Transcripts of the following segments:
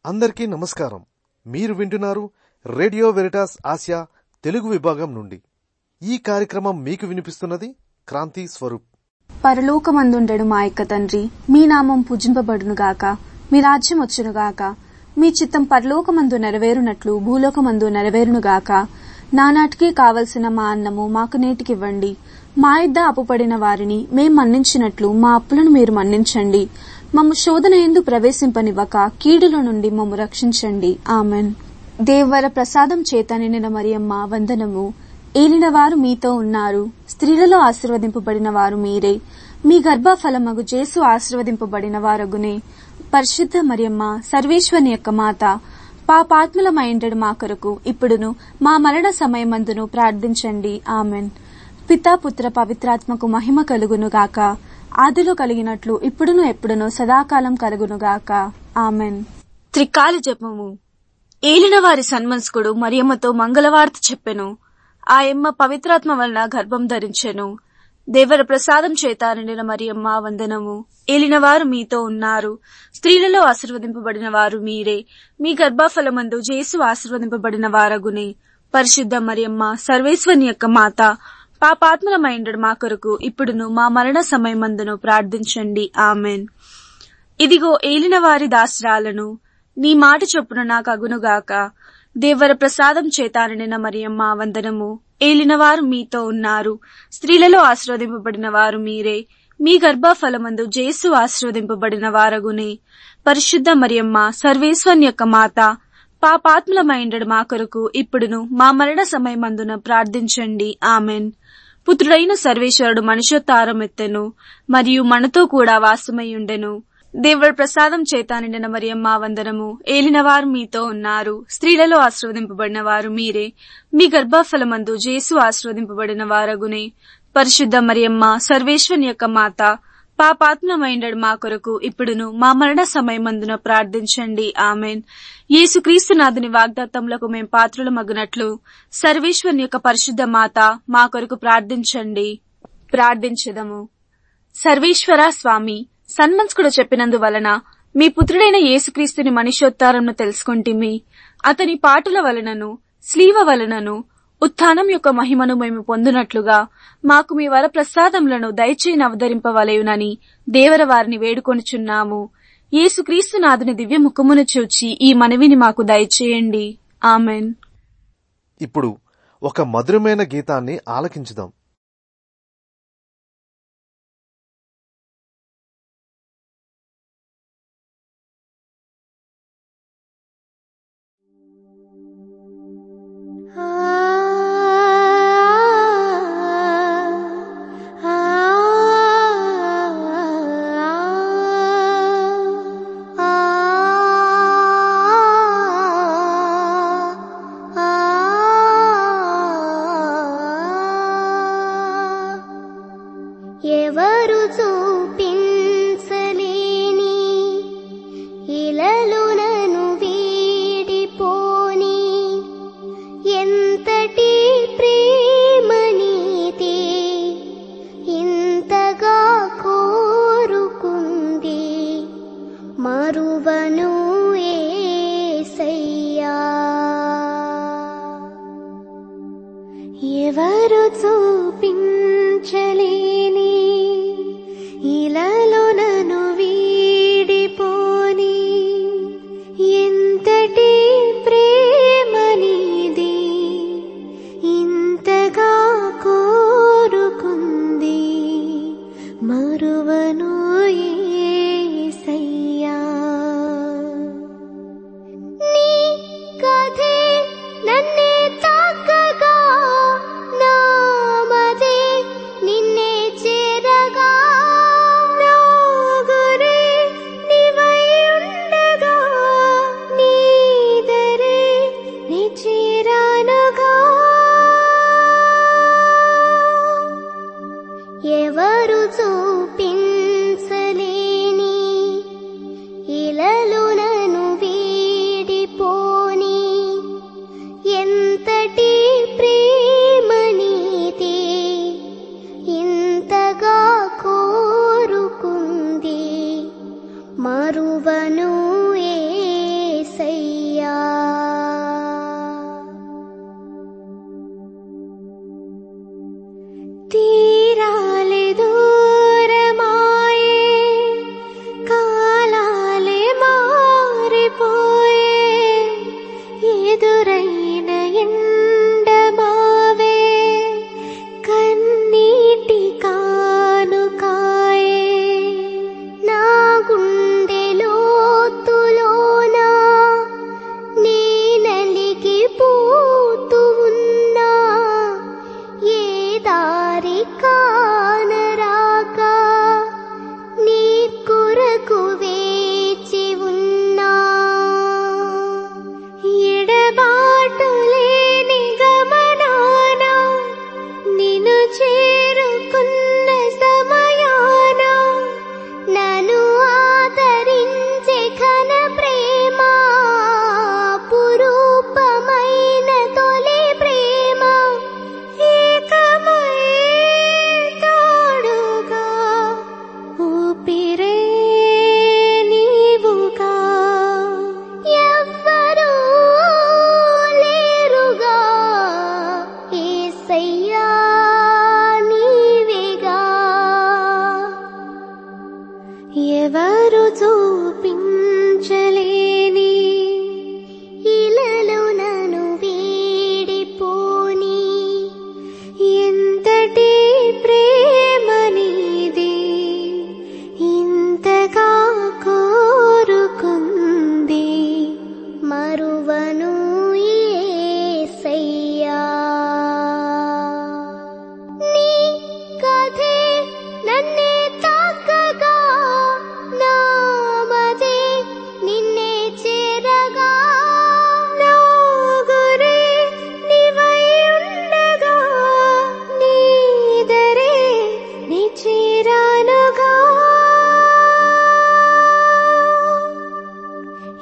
అందరికీ నమస్కారం మీరు వింటున్నారు రేడియో వెరిటాస్ ఆసియా తెలుగు విభాగం నుండి ఈ కార్యక్రమం మీకు వినిపిస్తున్నది క్రాంతి స్వరూప్ పరలోకమందుండెడు మా యొక్క తండ్రి మీ నామం పూజింపబడునుగాక మీ రాజ్యం వచ్చునుగాక మీ చిత్తం పరలోకమందు నెరవేరునట్లు భూలోకమందు నెరవేరునుగాక నానాటికి కావలసిన మా అన్నము మాకు నేటికివ్వండి మా ఇద్ద అప్పుపడిన వారిని మేం మన్నించినట్లు మా అప్పులను మీరు మన్నించండి మమ్ము శోధన ఎందు ప్రవేశింపనివ్వక కీడుల నుండి మమ్ము రక్షించండి ఆమెన్ దేవర ప్రసాదం చేత నిండిన మరియమ్మ వందనము ఏలిన వారు మీతో ఉన్నారు స్త్రీలలో ఆశీర్వదింపబడిన వారు మీరే మీ గర్భఫలమగు జేసు ఆశీర్వదింపబడిన వారగునే పరిశుద్ధ మరియమ్మ సర్వేశ్వని యొక్క మాత పాపాత్ములమైండడు మా కొరకు ఇప్పుడును మా మరణ సమయమందును ప్రార్థించండి ఆమెన్ పితా పుత్ర పవిత్రాత్మకు మహిమ కలుగును గాక ఆదిలో కలిగినట్లు ఇప్పుడును ఎప్పుడును సదాకాలం కలుగునుగాక ఆమెన్ త్రికాల జపము ఏలిన వారి సన్మన్స్కుడు మరియమ్మతో మంగళవార్త చెప్పెను ఆయమ్మ పవిత్రాత్మ వలన గర్భం ధరించెను దేవర ప్రసాదం చేత నిండిన మరియమ్మ వందనము ఏలినవారు మీతో ఉన్నారు స్త్రీలలో ఆశీర్వదింపబడిన వారు మీరే మీ గర్భఫలమందు జేసు ఆశీర్వదింపబడిన వారగునే పరిశుద్ధ మరియమ్మ సర్వేశ్వని యొక్క మాత పాపాత్మలమైండడు మా కొరకు ఇప్పుడును మా మరణ సమయమందును ప్రార్థించండి ఆమెన్ ఇదిగో ఏలిన వారి దాసరాలను నీ మాట చొప్పున నాకు అగునుగాక దేవర ప్రసాదం చేతాననిన మరియమ్మ వందనము ఏలినవారు మీతో ఉన్నారు స్త్రీలలో ఆశీర్వదింపబడిన వారు మీరే మీ గర్భఫలమందు జేసు ఆశీర్వదింపబడిన వారగునే పరిశుద్ధ మరియమ్మ సర్వేశ్వన్ యొక్క మాత పాపాత్ములమైండడు మా కొరకు ఇప్పుడును మా మరణ సమయమందున ప్రార్థించండి ఆమెన్ పుత్రుడైన సర్వేశ్వరుడు మనుషోత్తారం ఎత్తెను మరియు మనతో కూడా వాసమై ఉండెను దేవుడి ప్రసాదం చేత నిండిన మరియమ్మ వందనము ఏలినవారు మీతో ఉన్నారు స్త్రీలలో ఆశీర్వదింపబడిన వారు మీరే మీ గర్భఫలమందు జేసు ఆశీర్వదింపబడిన వారగునే పరిశుద్ధ మరియమ్మ సర్వేశ్వని యొక్క మాత పాపాత్మమైండడు మా కొరకు ఇప్పుడును మా మరణ సమయమందున ప్రార్థించండి ఆమెన్ యేసుక్రీస్తునాథుని వాగ్దాత్తములకు మేం పాత్రుల మగునట్లు సర్వేశ్వరుని యొక్క పరిశుద్ధ మాత మా కొరకు ప్రార్థించండి ప్రార్థించదము సర్వేశ్వర స్వామి సన్మంస్కుడు చెప్పినందువలన మీ పుత్రుడైన యేసుక్రీస్తుని మనుష్యోత్తారంను తెలుసుకుంటిమి అతని పాటుల వలనను స్లీవ వలనను ఉత్థానం యొక్క మహిమను మేము పొందునట్లుగా మాకు మీ వర ప్రసాదములను దయచేయని అవతరింపవలయునని దేవర వారిని వేడుకొనుచున్నాము యేసుక్రీస్తు నాథుని దివ్య ముఖమును చూచి ఈ మనవిని మాకు దయచేయండి ఆమెన్ ఇప్పుడు ఒక మధురమైన గీతాన్ని ఆలకించుదాం ఆ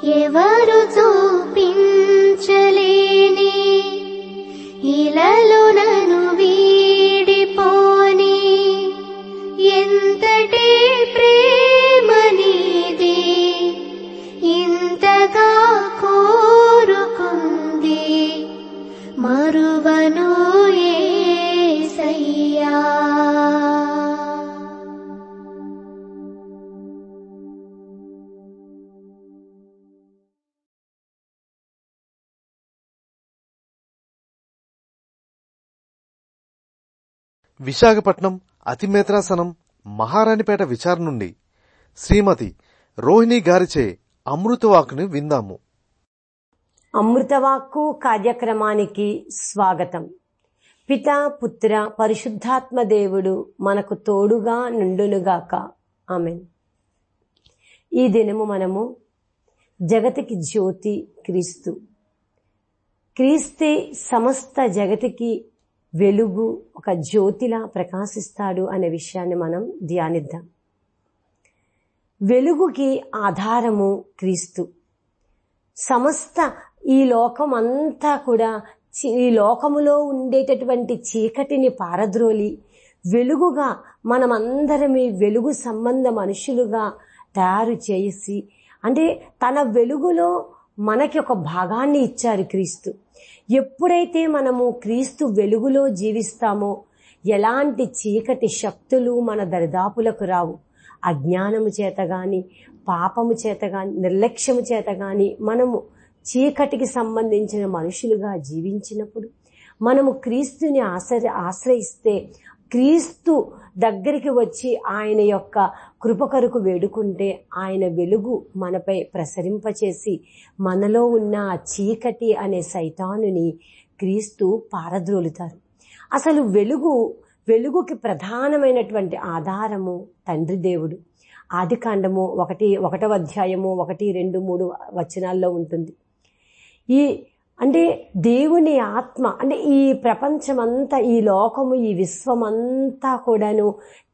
ఎవరు చూపించలేని ఇలలో నన్ను వీడిపోని ఎంతటి ప్రేమ నీది ఇంతగా కోరుకుంది మరువను ఏసయ్యా విశాఖపట్నం అతిమేత్రాసనం మహారాణిపేట విచారణ నుండి శ్రీమతి రోహిణి గారిచే అమృతవాకుని విందాము అమృతవాక్కు కార్యక్రమానికి స్వాగతం పిత పుత్ర పరిశుద్ధాత్మ దేవుడు మనకు తోడుగా నుండునుగాక ఆమెన్ ఈ దినము మనము జగతికి జ్యోతి క్రీస్తు క్రీస్తే సమస్త జగతికి వెలుగు ఒక జ్యోతిలా ప్రకాశిస్తాడు అనే విషయాన్ని మనం ధ్యానిద్దాం వెలుగుకి ఆధారము క్రీస్తు సమస్త ఈ లోకం అంతా కూడా చి- ఈ లోకములో ఉండేటటువంటి చీకటిని పారద్రోలి వెలుగుగా మనమందరమి వెలుగు సంబంధ మనుషులుగా తయారు చేసి అంటే తన వెలుగులో మనకి ఒక భాగాన్ని ఇచ్చారు క్రీస్తు ఎప్పుడైతే మనము క్రీస్తు వెలుగులో జీవిస్తామో ఎలాంటి చీకటి శక్తులు మన దరిదాపులకు రావు అజ్ఞానము చేత గాని పాపము చేత గాని నిర్లక్ష్యము చేత గాని మనము చీకటికి సంబంధించిన మనుషులుగా జీవించినప్పుడు మనము క్రీస్తుని ఆశ్ర ఆశ్రయిస్తే క్రీస్తు దగ్గరికి వచ్చి ఆయన యొక్క కృప కొరకు వేడుకుంటే ఆయన వెలుగు మనపై ప్రసరింపచేసి మనలో ఉన్న ఆ చీకటి అనే సైతానుని క్రీస్తు పారద్రోలుతారు అసలు వెలుగు వెలుగుకి ప్రధానమైనటువంటి ఆధారము తండ్రి దేవుడు ఆది కాండము ఒకటి ఒకటవ అధ్యాయము ఒకటి రెండు మూడు వచనాల్లో ఉంటుంది ఈ అంటే దేవుని ఆత్మ అంటే ఈ ప్రపంచమంతా ఈ లోకము ఈ విశ్వమంతా కూడాను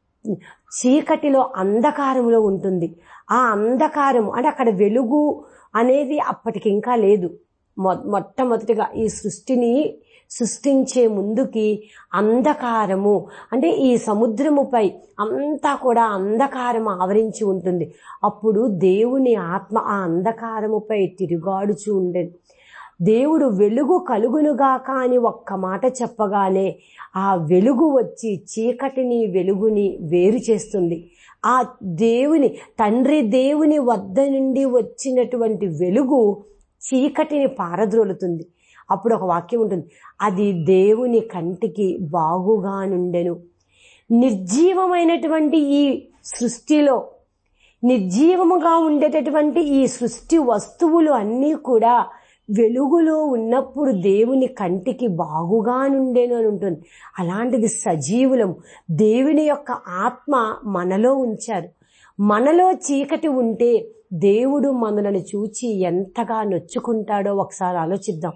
చీకటిలో అంధకారంలో ఉంటుంది ఆ అంధకారము అంటే అక్కడ వెలుగు అనేది అప్పటికి ఇంకా లేదు మొ- మొట్టమొదటిగా ఈ సృష్టిని సృష్టించే ముందుకి అంధకారము అంటే ఈ సముద్రముపై అంతా కూడా అంధకారం ఆవరించి ఉంటుంది అప్పుడు దేవుని ఆత్మ ఆ అంధకారముపై తిరుగాడుచూ ఉండేది దేవుడు వెలుగు కలుగునుగాక అని ఒక్క మాట చెప్పగానే ఆ వెలుగు వచ్చి చీకటిని వెలుగుని వేరు చేస్తుంది ఆ దేవుని తండ్రి దేవుని వద్ద నుండి వచ్చినటువంటి వెలుగు చీకటిని పారద్రోలుతుంది అప్పుడు ఒక వాక్యం ఉంటుంది అది దేవుని కంటికి బాగుగా నుండెను నిర్జీవమైనటువంటి ఈ సృష్టిలో నిర్జీవముగా ఉండేటటువంటి ఈ సృష్టి వస్తువులు అన్నీ కూడా వెలుగులో ఉన్నప్పుడు దేవుని కంటికి బాగుగా నుండేను అని ఉంటుంది అలాంటిది సజీవులం దేవుని యొక్క ఆత్మ మనలో ఉంచారు మనలో చీకటి ఉంటే దేవుడు మనలను చూచి ఎంతగా నొచ్చుకుంటాడో ఒకసారి ఆలోచిద్దాం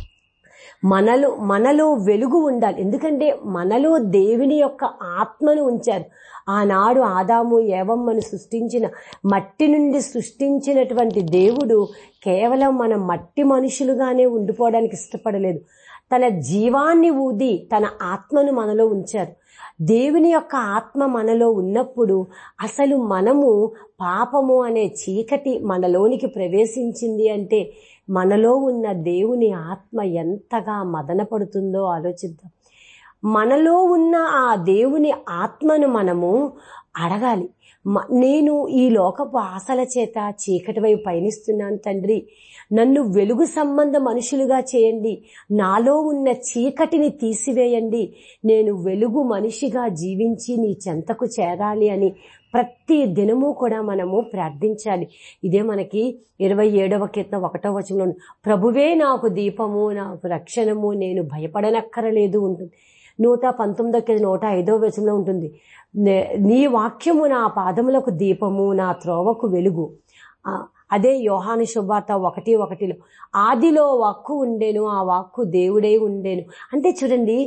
మనలో మనలో వెలుగు ఉండాలి ఎందుకంటే మనలో దేవుని యొక్క ఆత్మను ఉంచారు ఆనాడు ఆదాము ఏవమ్మను సృష్టించిన మట్టి నుండి సృష్టించినటువంటి దేవుడు కేవలం మన మట్టి మనుషులుగానే ఉండిపోవడానికి ఇష్టపడలేదు తన జీవాన్ని ఊది తన ఆత్మను మనలో ఉంచారు దేవుని యొక్క ఆత్మ మనలో ఉన్నప్పుడు అసలు మనము పాపము అనే చీకటి మనలోనికి ప్రవేశించింది అంటే మనలో ఉన్న దేవుని ఆత్మ ఎంతగా మదనపడుతుందో ఆలోచిద్దాం మనలో ఉన్న ఆ దేవుని ఆత్మను మనము అడగాలి మ- నేను ఈ లోకపు ఆశల చేత చీకటి వైపు పయనిస్తున్నాను తండ్రి నన్ను వెలుగు సంబంధ మనుషులుగా చేయండి నాలో ఉన్న చీకటిని తీసివేయండి నేను వెలుగు మనిషిగా జీవించి నీ చెంతకు చేరాలి అని ప్రతి దినము కూడా మనము ప్రార్థించాలి ఇదే మనకి ఇరవై ఏడవ కీర్తన ఒకటో వచనంలో ఉంది. ప్రభువే నాకు దీపము నాకు రక్షణము నేను భయపడనక్కరలేదు ఉంటుంది నూట పంతొమ్మిదో కీర్తన నూట ఐదో వచనంలో ఉంటుంది నే- నీ వాక్యము నా పాదములకు దీపము నా త్రోవకు వెలుగు ఆ, అదే యోహాను శుభార్త ఒకటి ఒకటిలో ఆదిలో వాక్కు ఉండేను ఆ వాక్కు దేవుడే ఉండేను అంటే చూడండి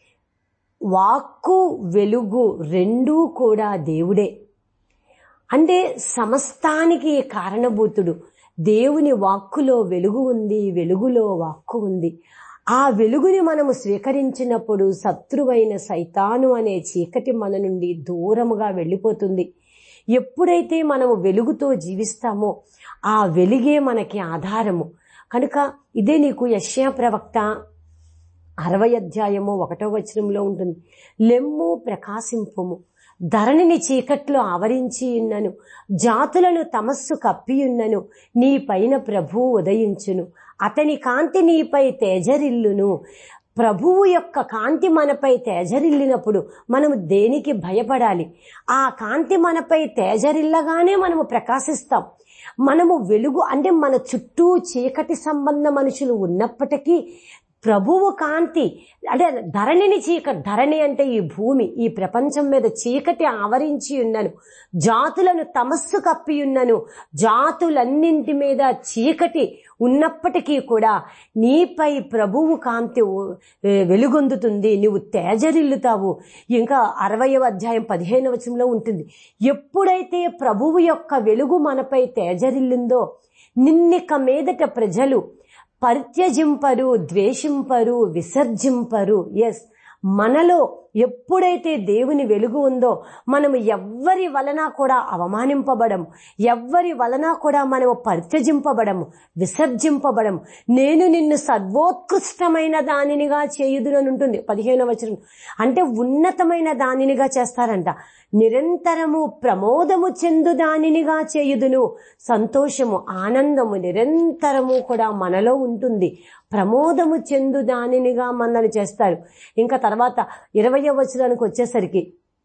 వాక్కు వెలుగు రెండూ కూడా దేవుడే అంటే సమస్తానికి కారణభూతుడు దేవుని వాక్కులో వెలుగు ఉంది వెలుగులో వాక్కు ఉంది ఆ వెలుగుని మనము స్వీకరించినప్పుడు శత్రువైన సైతాను అనే చీకటి మన నుండి దూరముగా వెళ్ళిపోతుంది ఎప్పుడైతే మనము వెలుగుతో జీవిస్తామో ఆ వెలుగే మనకి ఆధారము కనుక ఇదే నీకు యశ్యా ప్రవక్త అరవై అధ్యాయము ఒకటో వచనంలో ఉంటుంది లెమ్ము ప్రకాశింపుము ధరణిని చీకట్లో ఆవరించి ఉన్నను జాతులను తమస్సు కప్పియున్నను నీ పైన ప్రభు ఉదయించును అతని కాంతి నీపై తేజరిల్లును ప్రభువు యొక్క కాంతి మనపై తేజరిల్లినప్పుడు మనము దేనికి భయపడాలి ఆ కాంతి మనపై తేజరిల్లగానే మనము ప్రకాశిస్తాం మనము వెలుగు అంటే మన చుట్టూ చీకటి సంబంధ మనుషులు ఉన్నప్పటికీ ప్రభువు కాంతి అంటే ధరణిని చీకటి ధరణి అంటే ఈ భూమి ఈ ప్రపంచం మీద చీకటి ఆవరించి ఉన్నను జాతులను తమస్సు కప్పి ఉన్నను జాతులన్నింటి మీద చీకటి ఉన్నప్పటికీ కూడా నీపై ప్రభువు కాంతి వెలుగొందుతుంది నువ్వు తేజరిల్లుతావు ఇంకా అరవయవ అధ్యాయం పదిహేను వచనంలో ఉంటుంది ఎప్పుడైతే ప్రభువు యొక్క వెలుగు మనపై తేజరిల్లిందో నిన్నిక మీదట ప్రజలు పరిత్యజింపరు ద్వేషింపరు విసర్జింపరు ఎస్ మనలో ఎప్పుడైతే దేవుని వెలుగు ఉందో మనము ఎవ్వరి వలన కూడా అవమానింపబడము ఎవ్వరి వలన కూడా మనము పరిత్యజింపబడము విసర్జింపబడము నేను నిన్ను సర్వోత్కృష్టమైన దానినిగా చేయుదునని ఉంటుంది పదిహేనవ వచనం అంటే ఉన్నతమైన దానినిగా చేస్తారంట నిరంతరము ప్రమోదము చెందు దానినిగా చేయుదును సంతోషము ఆనందము నిరంతరము కూడా మనలో ఉంటుంది ప్రమోదము చెందు దానినిగా మనల్ని చేస్తారు ఇంకా తర్వాత ఇరవై వచనానికి వచ్చేసరికి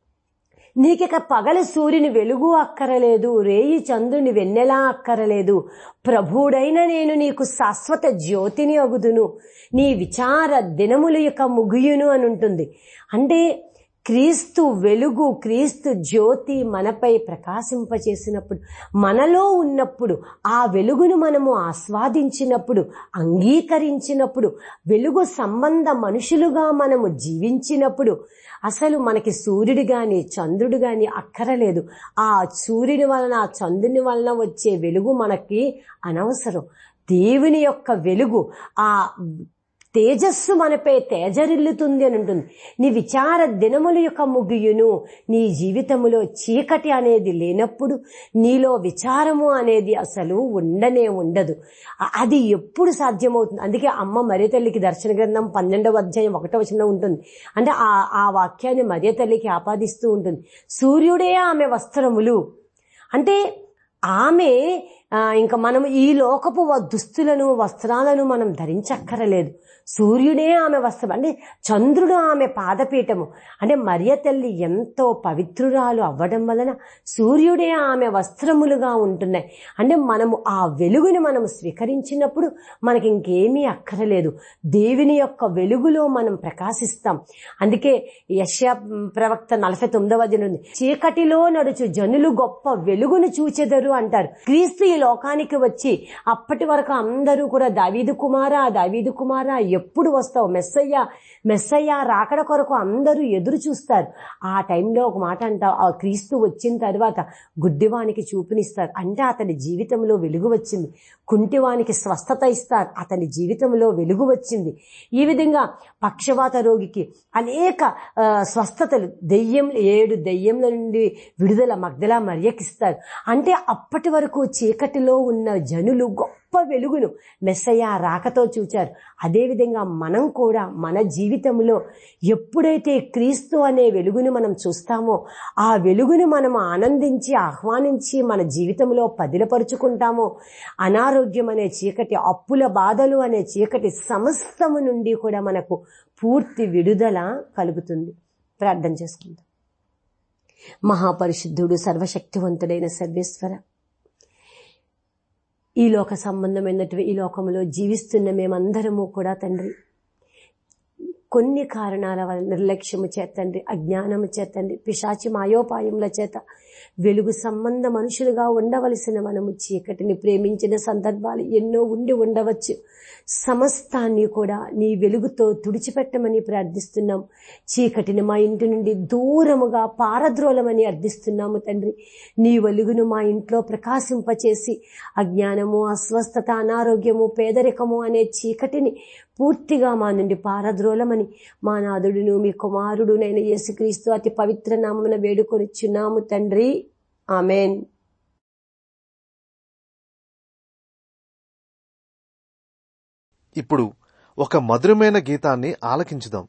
నీకిక పగలు సూర్యుని వెలుగు అక్కరలేదు రేయి చంద్రుని వెన్నెలా అక్కరలేదు ప్రభుడైన నేను నీకు శాశ్వత జ్యోతిని అగుదును నీ విచార దినముల యొక్క ముగియును అని ఉంటుంది అంటే క్రీస్తు వెలుగు క్రీస్తు జ్యోతి మనపై ప్రకాశింపచేసినప్పుడు మనలో ఉన్నప్పుడు ఆ వెలుగును మనము ఆస్వాదించినప్పుడు అంగీకరించినప్పుడు వెలుగు సంబంధ మనుషులుగా మనము జీవించినప్పుడు అసలు మనకి సూర్యుడు గాని చంద్రుడు గాని అక్కరలేదు ఆ సూర్యుని వలన ఆ చంద్రుని వలన వచ్చే వెలుగు మనకి అనవసరం దేవుని యొక్క వెలుగు ఆ తేజస్సు మనపై తేజరిల్లుతుంది అని ఉంటుంది నీ విచార దినముల యొక్క ముగియును నీ జీవితములో చీకటి అనేది లేనప్పుడు నీలో విచారము అనేది అసలు ఉండనే ఉండదు అది ఎప్పుడు సాధ్యమవుతుంది అందుకే అమ్మ మరియ తల్లికి దర్శన గ్రంథం పన్నెండవ అధ్యాయం ఒకటో వచనంలో ఉంటుంది అంటే ఆ ఆ వాక్యాన్ని మరియ తల్లికి ఆపాదిస్తూ ఉంటుంది సూర్యుడే ఆమె వస్త్రములు అంటే ఆమె ఇంకా మనం ఈ లోకపు దుస్తులను వస్త్రాలను మనం ధరించక్కరలేదు సూర్యుడే ఆమె వస్త్రం అంటే చంద్రుడు ఆమె పాదపీఠము అంటే మరియ తల్లి ఎంతో పవిత్రురాలు అవ్వడం వలన సూర్యుడే ఆమె వస్త్రములుగా ఉంటున్నాయి అంటే మనము ఆ వెలుగుని మనం స్వీకరించినప్పుడు మనకి ఇంకేమీ అక్కరలేదు దేవుని యొక్క వెలుగులో మనం ప్రకాశిస్తాం అందుకే యశ్యా ప్రవక్త నలభై తొమ్మిదవ ఉంది చీకటిలో నడుచు జనులు గొప్ప వెలుగును చూచెదరు అంటారు క్రీస్తు ఈ లోకానికి వచ్చి అప్పటి వరకు అందరూ కూడా దావీదు కుమారా దావీదు కుమారా ఎప్పుడు వస్తావు మెస్సయ్య మెస్సయ్య రాకడ కొరకు అందరూ ఎదురు చూస్తారు ఆ టైంలో ఒక మాట అంటావు ఆ క్రీస్తు వచ్చిన తర్వాత గుడ్డివానికి చూపునిస్తారు అంటే అతని జీవితంలో వెలుగు వచ్చింది కుంటివానికి స్వస్థత ఇస్తారు అతని జీవితంలో వెలుగు వచ్చింది ఈ విధంగా పక్షవాత రోగికి అనేక స్వస్థతలు దెయ్యం ఏడు దెయ్యంల నుండి విడుదల మగ్ధలా మర్యకిస్తారు అంటే అప్పటి వరకు చీకటిలో ఉన్న జనులు గొప్ప వెలుగును మెస్సయ్య రాకతో చూచారు అదేవిధంగా మనం కూడా మన జీవితంలో ఎప్పుడైతే క్రీస్తు అనే వెలుగును మనం చూస్తామో ఆ వెలుగును మనం ఆనందించి ఆహ్వానించి మన జీవితంలో పదిలపరుచుకుంటామో అనారోగ్యం అనే చీకటి అప్పుల బాధలు అనే చీకటి సమస్తము నుండి కూడా మనకు పూర్తి విడుదల కలుగుతుంది ప్రార్థన చేసుకుందాం మహాపరిశుద్ధుడు సర్వశక్తివంతుడైన సర్వేశ్వర ఈ లోక సంబంధమైనటువంటి ఈ లోకంలో జీవిస్తున్న మేమందరము కూడా తండ్రి కొన్ని కారణాల వల్ల నిర్లక్ష్యము చేతండి అజ్ఞానము చేతండి పిశాచి మాయోపాయముల చేత వెలుగు సంబంధ మనుషులుగా ఉండవలసిన మనము చీకటిని ప్రేమించిన సందర్భాలు ఎన్నో ఉండి ఉండవచ్చు సమస్తాన్ని కూడా నీ వెలుగుతో తుడిచిపెట్టమని ప్రార్థిస్తున్నాం చీకటిని మా ఇంటి నుండి దూరముగా పారద్రోలమని అర్థిస్తున్నాము తండ్రి నీ వెలుగును మా ఇంట్లో ప్రకాశింపచేసి అజ్ఞానము అస్వస్థత అనారోగ్యము పేదరికము అనే చీకటిని పూర్తిగా మా నుండి పారద్రోలమని మా నాదుడును మీ కుమారుడు నైన యేసుక్రీస్తు అతి పవిత్ర నామమున వేడుకొనిచ్చున్నాము తండ్రి ఆమెన్ ఇప్పుడు ఒక మధురమైన గీతాన్ని ఆలకించుదాం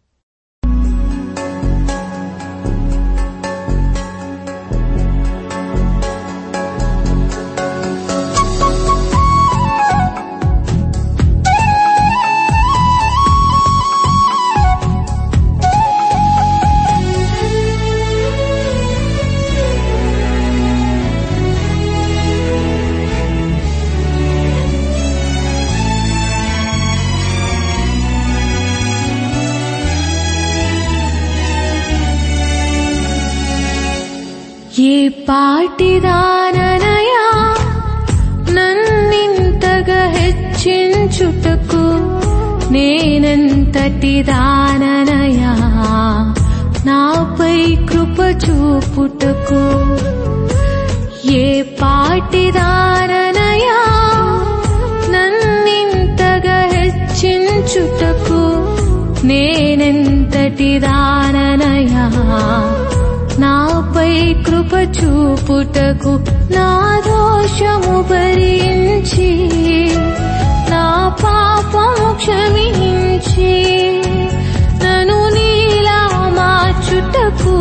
ఏ పాటిదాననయా నన్నింతగా హెచ్చించుటకు నేనెంతటి దాననయా నాపై కృప చూపుటకు ఏ పాటిదాననయా నన్నింతగా హెచ్చించుటకు నేనెంతటి దాననయా నాపై కృప చూపుటకు నా దోషము భరించి నా పాపము క్షమించి నన్ను నీలా మార్చుటకు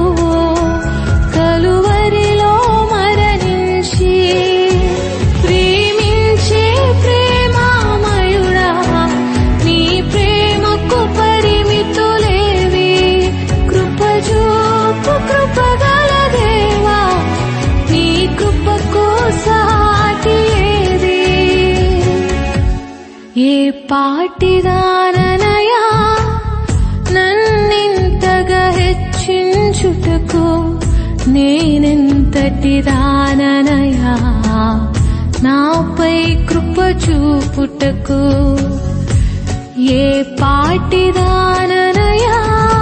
కలువరిలో మరణించి ప్రేమించే ప్రేమామయుడా నీ ప్రేమకు పరిమితులేవి కృపజూపు కృపగల దేవా నీ కృపకు సాటి ఏది ఏ పాటిదాననయా నన్నింతగా హెచ్చించుటకు నేనెంతటి దాననయా నాపై కృప చూపుటకు ఏ పాటిదాననయా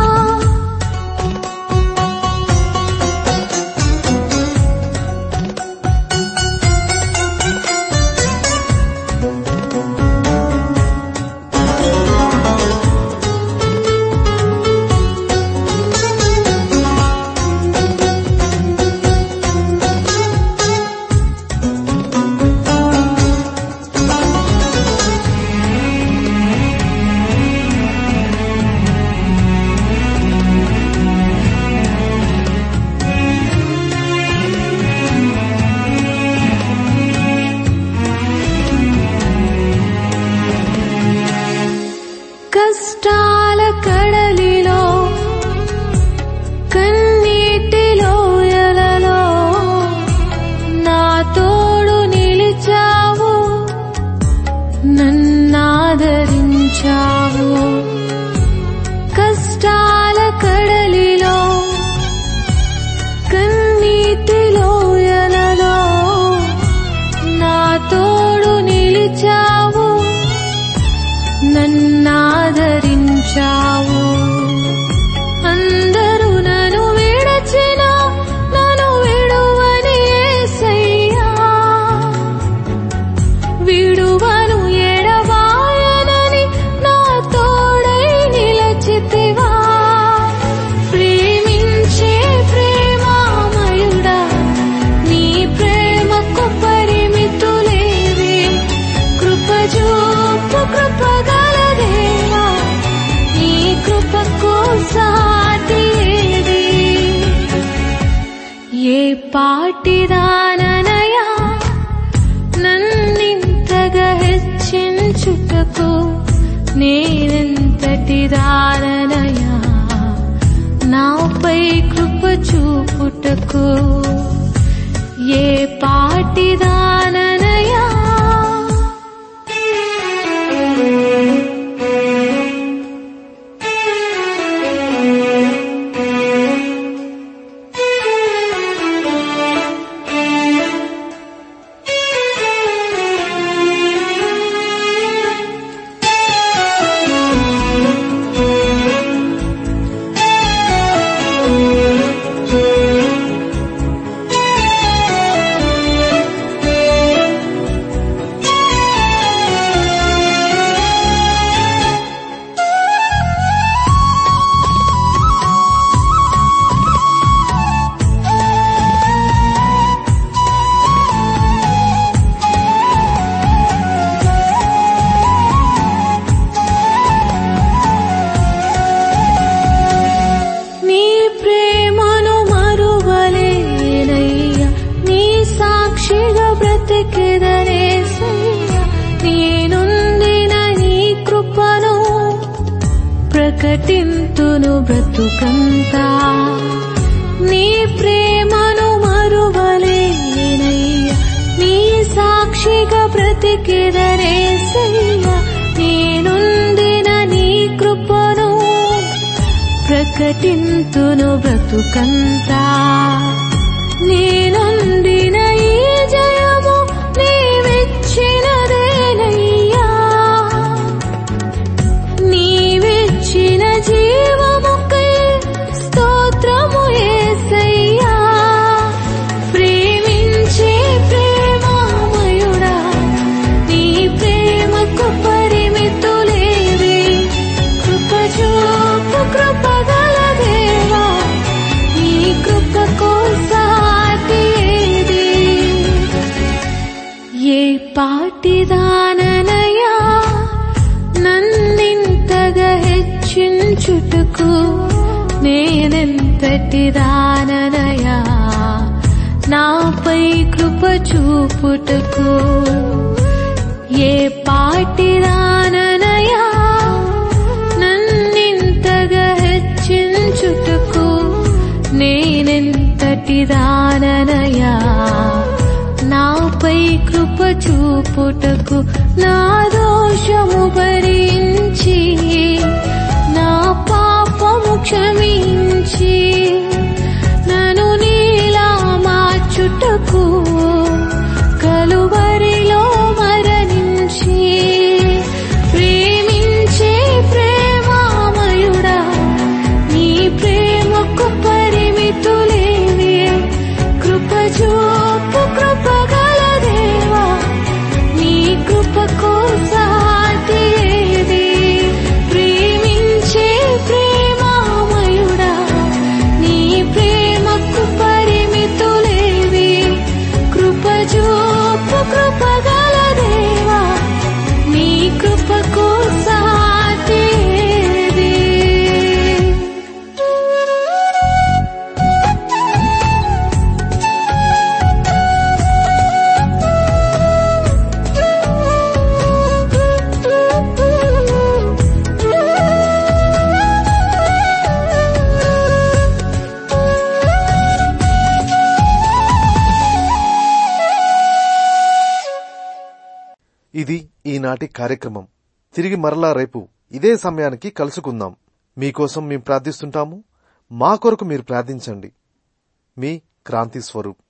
కష్టాల కడలిలో కన్నీటిలో ఎలలో నా తోడు నిలిచావు నన్నాదరించావు కష్టాల కడలిలో కన్నీటిలో ఎలలో నా తోడు నిలిచావు నన్నాదరించావు అందరూ నన్ను విడచిన నన్ను విడువని యేసయ్యా విడువను ఎడబాయనని నా తోడై నిలచితివా ప్రేమించే ప్రేమామయుడా నీ ప్రేమకు పరిమితులేవి కృపజూపు కృపగల దేవా నీ కృపకు సాటి ఏది ఏ పాటిదాననయా నన్నింతగా హెచ్చించుటకు నేనెంతటి దాననయా నాపై కృప చూపుటకు ఏ పాటిదాననయా ప్రకటింతును బ్రతుకంతా నీ ప్రేమను మరువలేనయ్య నీ సాక్షిగా బ్రతికెదరేసయ్య నేనుండిన నీ కృపను ప్రకటింతును బ్రతుకంతా నేనుండిన ఈ జయము నీవిచ్చినదేనయ్యా నీవిచ్చిన జీవముకై స్తోత్రము యేసయ్యా ప్రేమించే ప్రేమామయుడా నీ ప్రేమకు పరిమితులేవి కృప చూపు కృపగల దేవా నీ కృపకు సాటి ఏది ఏ పాటిదాననయా నన్నింతగా హెచ్చించుటకు నేనెంతటి దాననయా నాపై కృప చూపుటకు ఏ పాటిదాననయా నన్నింతగా హెచ్చించుటకు నేనెంతటి దాననయా నాపై కృప చూపుటకు నా దోషము భరించి నా పాపము క్షమించి నన్ను నీలా మార్చుటకు కలువరిలో మరణించి ప్రేమించే ప్రేమామయుడా నీ ప్రేమకు పరిమితులేవి కృప చూపు కృపగల దేవా నీ కృపకు సాటి ఏది ప్రేమించే ప్రేమామయుడా నీ ప్రేమకు పరిమితులేవి కృప చూపు కృపగల దేవా నీ కృపకు సాటి ఏది ఇది ఈనాటి కార్యక్రమం తిరిగి మరలా రేపు ఇదే సమయానికి కలుసుకుందాం మీకోసం మేము ప్రార్థిస్తుంటాము మా కొరకు మీరు ప్రార్థించండి మీ క్రాంతి స్వరూప్